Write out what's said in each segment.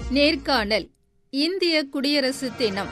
நேர்காணல் இந்திய குடியரசு தினம்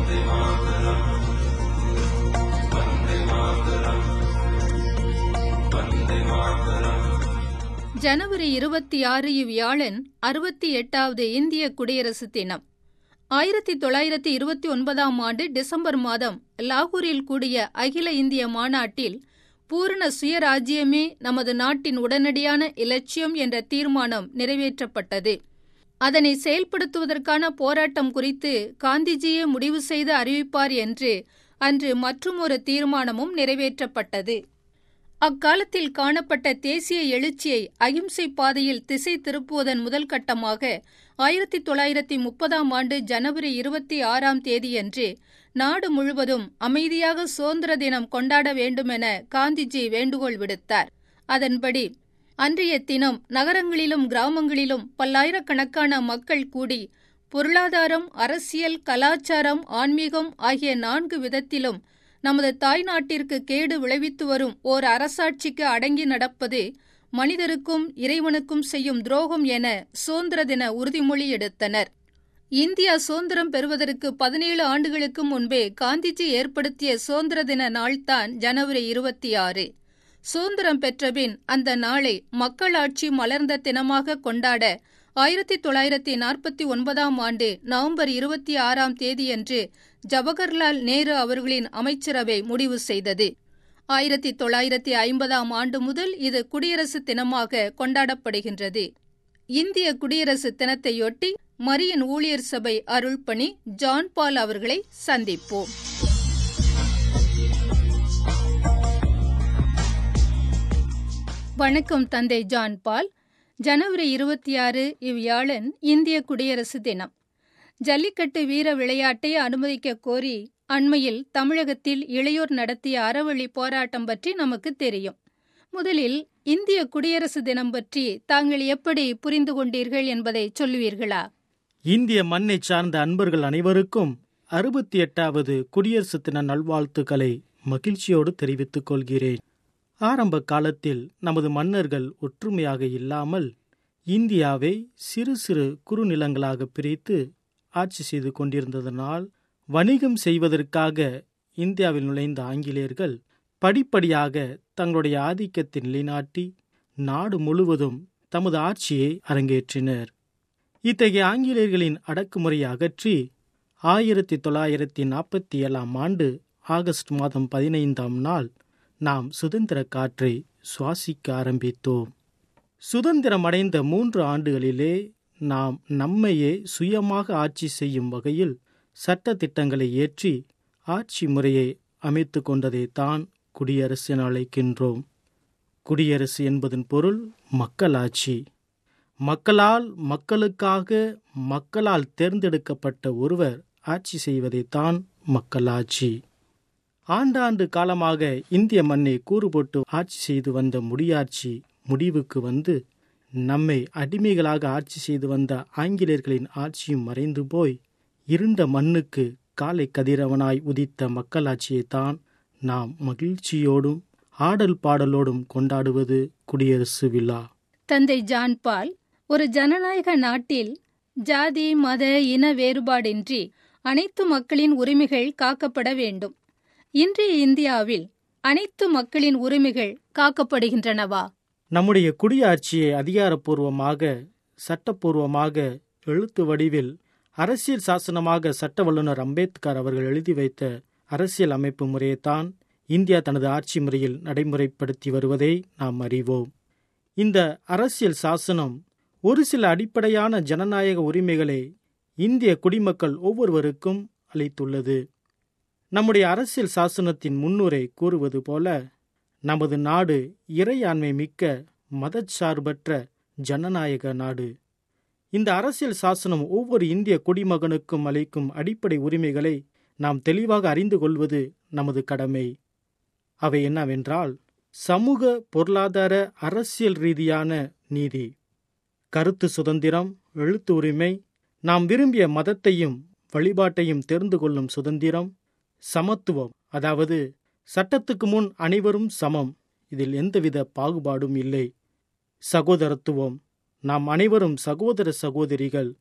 ஜனவரி இருபத்தி ஆறு இவ்வியாழன் அறுபத்தி எட்டாவது இந்திய குடியரசு தினம் ஆயிரத்தி தொள்ளாயிரத்தி இருபத்தி ஒன்பதாம் ஆண்டு டிசம்பர் மாதம் லாகூரில் கூடிய அகில இந்திய மாநாட்டில் பூரண சுயராஜ்யமே நமது நாட்டின் உடனடியான இலட்சியம் என்ற தீர்மானம் நிறைவேற்றப்பட்டது அதனை செயல்படுத்துவதற்கான போராட்டம் குறித்து காந்திஜியே முடிவு செய்து அறிவிப்பார் என்று அன்று மற்றுமொரு தீர்மானமும் நிறைவேற்றப்பட்டது அக்காலத்தில் காணப்பட்ட தேசிய எழுச்சியை அகிம்சை பாதையில் திசை திருப்புவதன் முதல் கட்டமாக ஆயிரத்தி தொள்ளாயிரத்தி முப்பதாம் ஆண்டு ஜனவரி இருபத்தி ஆறாம் தேதியன்று நாடு முழுவதும் அமைதியாக சுதந்திர தினம் கொண்டாட வேண்டுமென காந்திஜி வேண்டுகோள் விடுத்தார் அதன்படி அன்றைய தினம் நகரங்களிலும் கிராமங்களிலும் பல்லாயிரக்கணக்கான மக்கள் கூடி பொருளாதாரம் அரசியல் கலாச்சாரம் ஆன்மீகம் ஆகிய நான்கு விதத்திலும் நமது தாய் நாட்டிற்கு கேடு விளைவித்து வரும் ஓர் அரசாட்சிக்கு அடங்கி நடப்பது மனிதருக்கும் இறைவனுக்கும் செய்யும் துரோகம் என சுதந்திர தின உறுதிமொழி எடுத்தனர் இந்தியா சுதந்திரம் பெறுவதற்கு பதினேழு ஆண்டுகளுக்கு முன்பே காந்திஜி ஏற்படுத்திய சுதந்திர தின நாள்தான் ஜனவரி இருபத்தி ஆறு சுதந்திரம் பெற்றபின் அந்த நாளை மக்களாட்சி மலர்ந்த தினமாக கொண்டாட ஆயிரத்தி தொள்ளாயிரத்தி நாற்பத்தி ஒன்பதாம் ஆண்டு நவம்பர் இருபத்தி ஆறாம் தேதியன்று ஜவஹர்லால் நேரு அவர்களின் அமைச்சரவை முடிவு செய்தது ஆயிரத்தி தொள்ளாயிரத்தி ஐம்பதாம் ஆண்டு முதல் இது குடியரசு தினமாக கொண்டாடப்படுகின்றது இந்திய குடியரசு தினத்தையொட்டி மரியன் ஊழியர் சபை அருள்பணி ஜான் பால் அவர்களை சந்திப்போம் வணக்கம் தந்தை ஜான் பால் ஜனவரி இருபத்தி ஆறு இவ்வியாழன் இந்திய குடியரசு தினம் ஜல்லிக்கட்டு வீர விளையாட்டை அனுமதிக்க கோரி அண்மையில் தமிழகத்தில் இளையோர் நடத்திய அறவழி போராட்டம் பற்றி நமக்கு தெரியும் முதலில் இந்திய குடியரசு தினம் பற்றி தாங்கள் எப்படி புரிந்து கொண்டீர்கள் என்பதை சொல்லுவீர்களா இந்திய மண்ணை சார்ந்த அன்பர்கள் அனைவருக்கும் அறுபத்தி எட்டாவது குடியரசு தின நல்வாழ்த்துக்களை மகிழ்ச்சியோடு தெரிவித்துக் கொள்கிறேன் ஆரம்ப காலத்தில் நமது மன்னர்கள் ஒற்றுமையாக இல்லாமல் இந்தியாவை சிறு சிறு குறுநிலங்களாக பிரித்து ஆட்சி செய்து கொண்டிருந்ததனால் வணிகம் செய்வதற்காக இந்தியாவில் நுழைந்த ஆங்கிலேயர்கள் படிப்படியாக தங்களுடைய ஆதிக்கத்தை நிலைநாட்டி நாடு முழுவதும் தமது ஆட்சியை அரங்கேற்றினர் இத்தகைய ஆங்கிலேயர்களின் அடக்குமுறையை அகற்றி ஆயிரத்தி தொள்ளாயிரத்தி நாற்பத்தி ஏழாம் ஆண்டு ஆகஸ்ட் மாதம் பதினைந்தாம் நாள் நாம் சுதந்திர காற்றை சுவாசிக்க ஆரம்பித்தோம் சுதந்திரம் அடைந்த மூன்று ஆண்டுகளிலே நாம் நம்மையே சுயமாக ஆட்சி செய்யும் வகையில் சட்ட திட்டங்களை ஏற்றி ஆட்சி முறையை அமைத்து கொண்டதை தான் குடியரசு என அழைக்கின்றோம் குடியரசு என்பதன் பொருள் மக்களாட்சி மக்களால் மக்களுக்காக மக்களால் தேர்ந்தெடுக்கப்பட்ட ஒருவர் ஆட்சி செய்வதைத்தான் மக்களாட்சி ஆண்டாண்டு காலமாக இந்திய மண்ணை கூறு போட்டு ஆட்சி செய்து வந்த முடியாட்சி முடிவுக்கு வந்து நம்மை அடிமைகளாக ஆட்சி செய்து வந்த ஆங்கிலேயர்களின் ஆட்சியும் மறைந்து போய் இருண்ட மண்ணுக்கு காலை கதிரவனாய் உதித்த மக்களாட்சியைத்தான் நாம் மகிழ்ச்சியோடும் ஆடல் பாடலோடும் கொண்டாடுவது குடியரசு விழா தந்தை ஜான் பால் ஒரு ஜனநாயக நாட்டில் ஜாதி மத இன வேறுபாடின்றி அனைத்து மக்களின் உரிமைகள் காக்கப்பட வேண்டும் இன்றைய இந்தியாவில் அனைத்து மக்களின் உரிமைகள் காக்கப்படுகின்றனவா நம்முடைய குடியாட்சியை அதிகாரப்பூர்வமாக சட்டப்பூர்வமாக எழுத்து வடிவில் அரசியல் சாசனமாக சட்ட வல்லுநர் அம்பேத்கர் அவர்கள் எழுதி வைத்த அரசியல் அமைப்பு முறையைத்தான் இந்தியா தனது ஆட்சி முறையில் நடைமுறைப்படுத்தி வருவதை நாம் அறிவோம் இந்த அரசியல் சாசனம் ஒரு சில அடிப்படையான ஜனநாயக உரிமைகளை இந்திய குடிமக்கள் ஒவ்வொருவருக்கும் அளித்துள்ளது நம்முடைய அரசியல் சாசனத்தின் முன்னுரை கூறுவது போல நமது நாடு இறையாண்மை மிக்க மதச்சார்பற்ற ஜனநாயக நாடு இந்த அரசியல் சாசனம் ஒவ்வொரு இந்திய குடிமகனுக்கும் அளிக்கும் அடிப்படை உரிமைகளை நாம் தெளிவாக அறிந்து கொள்வது நமது கடமை அவை என்னவென்றால் சமூக பொருளாதார அரசியல் ரீதியான நீதி கருத்து சுதந்திரம் எழுத்து உரிமை நாம் விரும்பிய மதத்தையும் வழிபாட்டையும் தெரிந்து கொள்ளும் சுதந்திரம் சமத்துவம் அதாவது சட்டத்துக்கு முன் அனைவரும் சமம் இதில் எந்தவித பாகுபாடும் இல்லை சகோதரத்துவம் நாம் அனைவரும் சகோதர சகோதரிகள்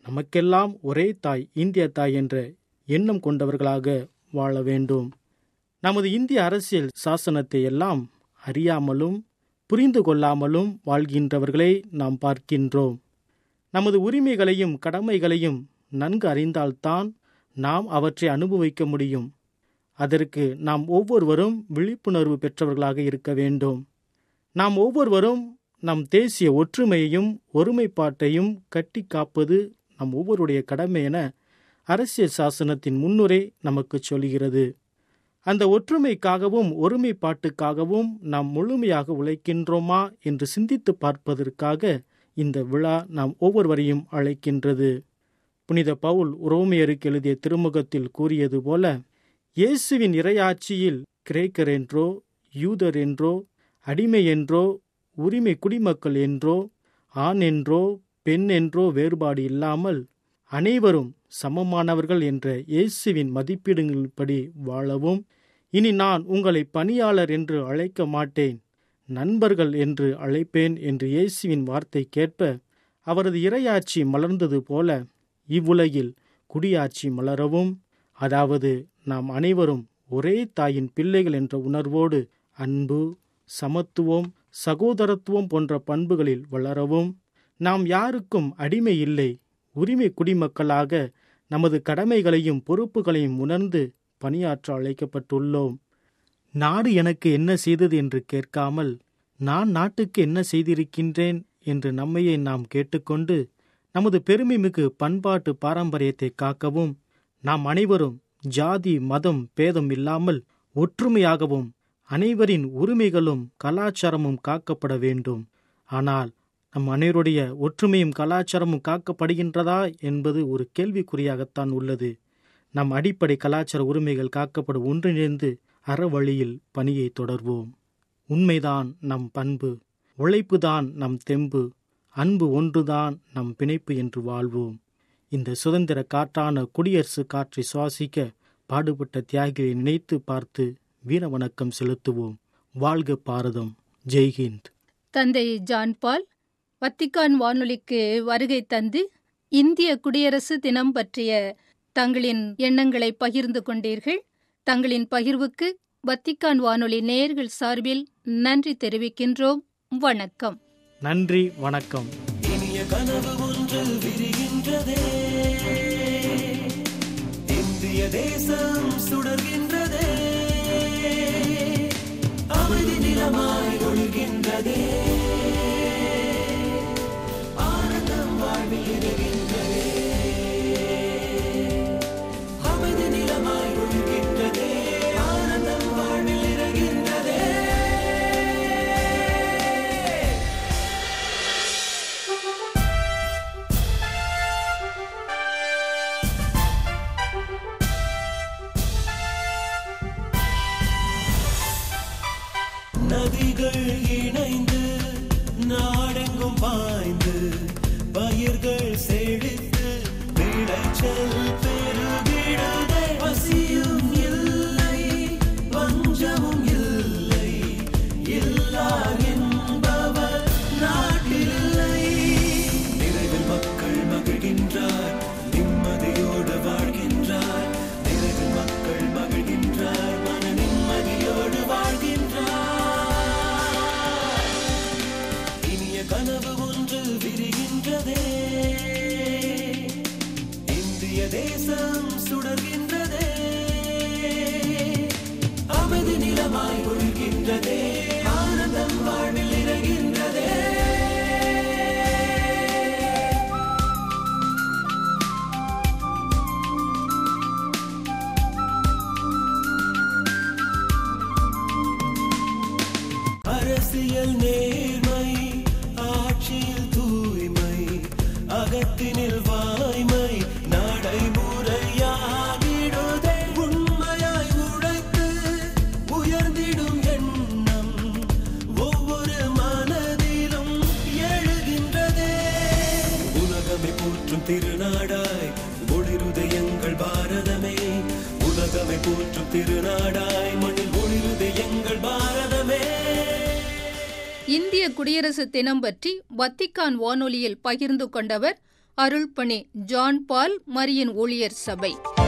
நமக்கெல்லாம் ஒரே தாய் இந்திய தாய் என்ற எண்ணம் கொண்டவர்களாக வாழ வேண்டும் நமது இந்திய அரசியல் சாசனத்தை எல்லாம் அறியாமலும் புரிந்து கொள்ளாமலும் வாழ்கின்றவர்களை நாம் பார்க்கின்றோம் நமது உரிமைகளையும் கடமைகளையும் நன்கு அறிந்தால்தான் நாம் அவற்றை அனுபவிக்க முடியும் அதற்கு நாம் ஒவ்வொருவரும் விழிப்புணர்வு பெற்றவர்களாக இருக்க வேண்டும் நாம் ஒவ்வொருவரும் நம் தேசிய ஒற்றுமையையும் ஒருமைப்பாட்டையும் கட்டி காப்பது நம் ஒவ்வொருடைய கடமை என அரசியல் சாசனத்தின் முன்னுரை நமக்கு சொல்கிறது அந்த ஒற்றுமைக்காகவும் ஒருமைப்பாட்டுக்காகவும் நாம் முழுமையாக உழைக்கின்றோமா என்று சிந்தித்து பார்ப்பதற்காக இந்த விழா நாம் ஒவ்வொருவரையும் அழைக்கின்றது புனித பவுல் உரோமையருக்கு எழுதிய திருமுகத்தில் கூறியது போல இயேசுவின் இறையாட்சியில் கிரேக்கர் என்றோ யூதர் என்றோ அடிமை என்றோ உரிமை குடிமக்கள் என்றோ ஆண் என்றோ பெண் என்றோ வேறுபாடு இல்லாமல் அனைவரும் சமமானவர்கள் என்ற இயேசுவின் மதிப்பீடுகளின்படி வாழவும் இனி நான் உங்களை பணியாளர் என்று அழைக்க மாட்டேன் நண்பர்கள் என்று அழைப்பேன் என்று இயேசுவின் வார்த்தை கேட்ப அவரது இறையாட்சி மலர்ந்தது போல இவ்வுலகில் குடியாட்சி மலரவும் அதாவது நாம் அனைவரும் ஒரே தாயின் பிள்ளைகள் என்ற உணர்வோடு அன்பு சமத்துவம் சகோதரத்துவம் போன்ற பண்புகளில் வளரவும் நாம் யாருக்கும் அடிமை இல்லை உரிமை குடிமக்களாக நமது கடமைகளையும் பொறுப்புகளையும் உணர்ந்து பணியாற்ற அழைக்கப்பட்டுள்ளோம் நாடு எனக்கு என்ன செய்தது என்று கேட்காமல் நான் நாட்டுக்கு என்ன செய்திருக்கின்றேன் என்று நம்மையே நாம் கேட்டுக்கொண்டு நமது பெருமைமிகு பண்பாட்டு பாரம்பரியத்தை காக்கவும் நாம் அனைவரும் ஜாதி மதம் பேதம் இல்லாமல் ஒற்றுமையாகவும் அனைவரின் உரிமைகளும் கலாச்சாரமும் காக்கப்பட வேண்டும் ஆனால் நம் அனைவருடைய ஒற்றுமையும் கலாச்சாரமும் காக்கப்படுகின்றதா என்பது ஒரு கேள்விக்குறியாகத்தான் உள்ளது நம் அடிப்படை கலாச்சார உரிமைகள் காக்கப்பட ஒன்றிணைந்து அறவழியில் பணியை தொடர்வோம் உண்மைதான் நம் பண்பு உழைப்புதான் நம் தெம்பு அன்பு ஒன்றுதான் நம் பிணைப்பு என்று வாழ்வோம் இந்த சுதந்திர காற்றான குடியரசு காற்றை சுவாசிக்க பாடுபட்ட தியாகிகளை நினைத்து பார்த்து வீர வணக்கம் செலுத்துவோம் வாழ்க பாரதம் ஜெய்ஹிந்த் தந்தை ஜான் பால் வத்திக்கான் வானொலிக்கு வருகை தந்து இந்திய குடியரசு தினம் பற்றிய தங்களின் எண்ணங்களை பகிர்ந்து கொண்டீர்கள் தங்களின் பகிர்வுக்கு வத்திக்கான் வானொலி நேயர்கள் சார்பில் நன்றி தெரிவிக்கின்றோம் வணக்கம் நன்றி வணக்கம் இனிய கனவு ஒன்று விரிகின்றதே இந்திய தேசம் சுடர்கின்றதே அமைதி நிலமாய் ஒழுகின்றதே ஆனந்தம் வாழ்வில் இருகின்றதே அமைதி நிலமாய் ஒழுகின்றதே ஆனந்தம் வாழ்வில் இருகின்றதே நதிகள் இணைந்து நாடெங்கும் பாய்ந்து பயிர்கள் செழித்து விளைச்சல் பெருகிடதே பசியும் இல்லை பஞ்சமும் இல்லை இல்லார் என்பவர் நாட்டில்லை நிறைவில் மக்கள் மகிழ்கின்றார் நிம்மதியோடு வாழ்கின்றார் நிறைவில் மக்கள் மகிழ்கின்றார் மன நிம்மதியோடு வாழ்கின்றார் இனிய கனவு ஒன்று விரிகின்றதே இந்திய தேசம் சுடர்கின்றதே அமைதி நிலமாய் ஒழுகின்றதே ஆனந்தம் வாழ்வில் இறகின்றதே அரசியல் நேர்மை ஆட்சியில் தூய்மை அகத்தினில் வாய்மை நடைமுறையாகிடுதே உண்மையாய் உழைத்து உயர்ந்திடும் எண்ணம் ஒவ்வொரு மனதிலும் எழுகின்றதே உலகமே போற்றும் திருநாடாய் ஒளிருதே எங்கள் பாரதமே உலகமே போற்றும் திருநாடாய் மண்ணில் ஒளிருதே எங்கள் பாரதமே இந்திய குடியரசு தினம் பற்றி வத்திக்கான் வானொலியில் பகிர்ந்து கொண்டவர் அருள்பணி ஜான் பால் மரியின் ஊழியர் சபை